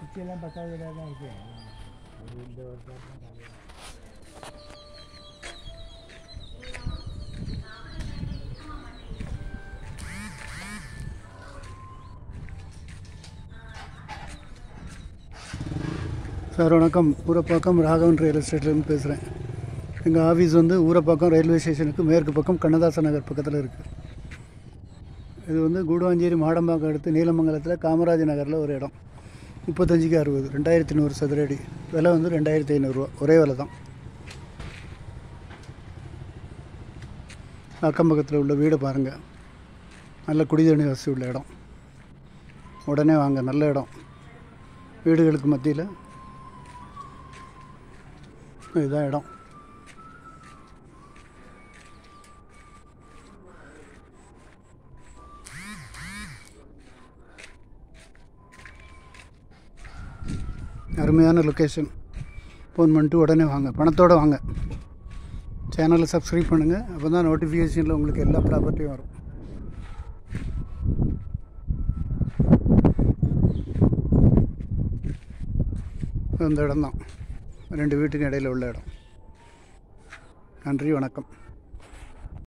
பூச்சியெல்லாம் பத்தாவது வீடாக தான் இருக்கு ஒரு இந்த வருஷம் தான் நிறைய. சார் வணக்கம் ஊரப்பாக்கம் ராகவன் ரியல் எஸ்டேட்லேருந்து பேசுகிறேன் எங்கள் ஆஃபீஸ் வந்து ஊரப்பாக்கம் ரயில்வே ஸ்டேஷனுக்கு மேற்கு பக்கம் கண்ணதாசன் நகர் பக்கத்தில் இருக்குது இது வந்து கூடுவாஞ்சேரி மாடம்பாக்கம் அடுத்து நீலமங்கலத்தில் காமராஜ் நகரில் ஒரு இடம் முப்பத்தஞ்சுக்கு அறுபது ரெண்டாயிரத்தி நூறு சதுர அடி விலை வந்து ரெண்டாயிரத்தி ஐநூறுரூவா ஒரே விலை தான் அக்கம் பக்கத்தில் உள்ள வீடை பாருங்கள் நல்ல குடிதண்ணி வசதி உள்ள இடம் உடனே வாங்க நல்ல இடம் வீடுகளுக்கு மத்தியில் இதுதான் இடம் அருமையான லொக்கேஷன் ஃபோன் பண்ணிட்டு உடனே வாங்க பணத்தோடு வாங்க சேனலை சப்ஸ்கிரைப் பண்ணுங்கள் அப்போ தான் நோட்டிஃபிகேஷனில் உங்களுக்கு எல்லா ப்ராப்பர்ட்டியும் வரும் இந்த இடம் தான் ரெண்டு வீட்டுக்கு இடையில் உள்ள இடம் நன்றி வணக்கம்